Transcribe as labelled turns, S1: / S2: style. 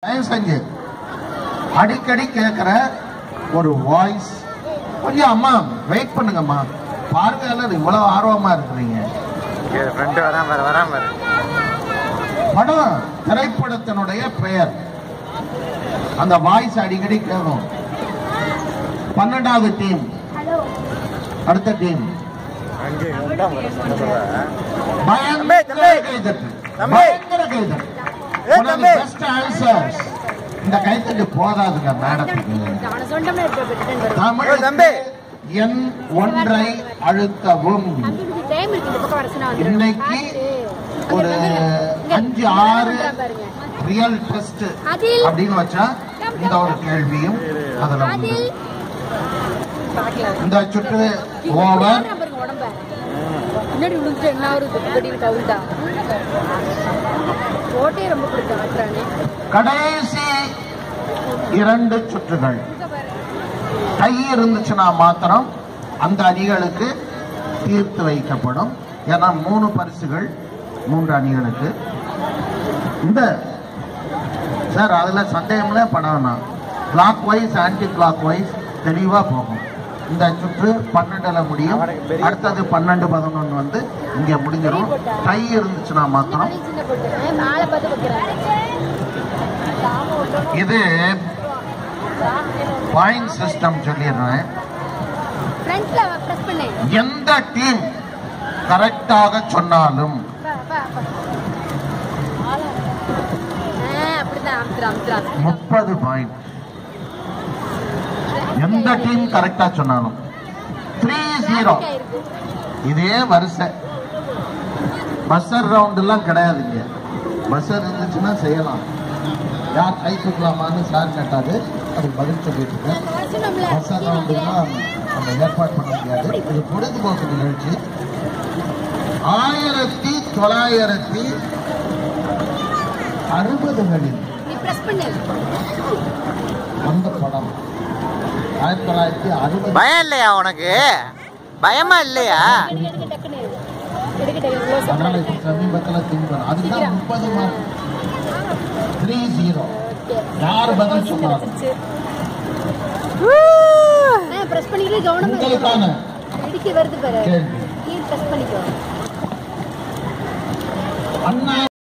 S1: தயவு செஞ்சு அடிக்கடி கேட்கிற ஒரு வாய்ஸ் கொஞ்சம் அம்மா வெயிட் பண்ணுங்கம்மா பார்வையாளர் இவ்வளவு ஆர்வமா இருக்கிறீங்க
S2: ஃப்ரெண்டு வராம பாரு வராம பாரு
S1: படம் திரைப்படத்தினுடைய பெயர் அந்த வாய்ஸ் அடிக்கடி கேட்கும் பன்னெண்டாவது டீம் அடுத்த டீம்
S2: அங்கே வந்தா பாரு சொன்னதுல.
S1: பயங்கர
S2: தம்பி, தம்பி.
S1: கைதட்டு
S2: தம்பி.
S1: பயங்கர கைதட்டு
S2: ஏ,
S1: உனக்கு
S2: தம்பி.
S1: பெஸ்ட் ஆன்சர்ஸ் இந்த கைத்தட்டு போதாதுங்க மேடத்துக்கு
S3: அவனை சொந்தமே எடுத்து
S1: தமிழ்
S2: ஏ, தம்பி.
S1: எண் ஒன்றை அழுத்தவும்
S3: டைம் இருக்கு இந்த பக்கம் வர சொன்னா வந்துரு.
S1: இன்னைக்கு
S3: காத்து.
S1: ஒரு
S3: இங்க,
S1: அஞ்சு
S3: இங்க
S1: ஆறு
S3: பண்றான் பாருங்க.
S1: ரியல் டெஸ்ட்
S3: அதில்.
S1: அப்படின்னு வச்சா இந்த ஒரு கேள்வியும் அதுல உண்டு
S3: அதில்
S1: இந்த சுற்று
S3: இப்படி
S1: ஓவர்
S3: போடுறான் பாருங்க உடம்ப. முன்னாடி விழுந்துட்டு என்ன ஒரு துப்படின்னு கவுண்டா போட்டே ரொம்ப பிடிக்கும் ஆக்குறானே
S1: கடைசி இரண்டு சுற்றுகள் கை இருந்துச்சுன்னா மாத்திரம் அந்த அணிகளுக்கு தீர்த்து வைக்கப்படும் ஏன்னா மூணு பரிசுகள் மூன்று அணிகளுக்கு இந்த சார் அதுல சந்தேகம்ல படம்னா clockwise anticlockwise தெளிவா போகும் இந்த சுற்று பன்னெண்டுல முடியும் அடுத்தது பன்னெண்டு பதினொன்று வந்து இங்க முடிஞ்சிடும் கை இருந்துச்சுன்னா மாத்திரம்
S3: அதே சின்ன போட்டு ஆளை பார்த்து வைக்கிறேன்
S1: இது பாயிண்ட் சிஸ்டம் சொல்லிடுறேன்
S3: ஃப்ரண்ட்ல ப்ரெஸ் பண்ணு
S1: எந்த டீம் கரெக்டாக சொன்னாலும்
S3: வா, வா, வா. ஆ, அப்படிதான் அமுத்துறா அமுத்துறா
S1: முப்பது பாயிண்ட் எந்த டீம் கரெக்டா சொன்னாலும் த்ரீ ஜீரோ
S3: இருக்கு
S1: இதே வரிசை பஸ்ஸர் ரவுண்ட் எல்லாம் கிடையாதுங்க பஸ்ஸர் இருந்துச்சுன்னா செய்யலாம் யார் கை தூக்கலாமான்னு சார் கேட்டாரு அதுக்கு பதில் சொல்லிட்டு இருக்கேன்
S3: சொன்னோம்ல
S1: பஸ்ஸர் ரவுண்டுலாம் நம்ம ஏற்பாடு பண்ண முடியாது இது பொழுதுபோக்கு நிகழ்ச்சி ஆயிரத்தி தொள்ளாயிரத்தி அறுபதுகளில்
S3: நீ ப்ரெஸ் பண்ணு
S1: வந்த படம் ஆயிரத்தி தொள்ளாயிரத்தி அறுபது
S2: பயம் இல்லையா உனக்கு பயமா இல்லையா
S3: எடுக்க எடுக்க டக்குன்னு எடுக்க டக்கு இவ்வளோ
S1: அதனால
S3: சொல்றேன்
S1: இப்ப சமீபத்தில் தின்பன் அதுதான் முப்பது மார்க் த்ரீ ஜீரோ யார் பதில் சொன்னாலும்
S3: ப்ரெஸ் பண்ணிட்டு கவனமா
S1: உங்களுக்கான
S3: இடிக்க வருது பாரு
S1: கேள்வி
S3: நீ ப்ரெஸ் பண்ணிக்கோ
S1: அண்ணா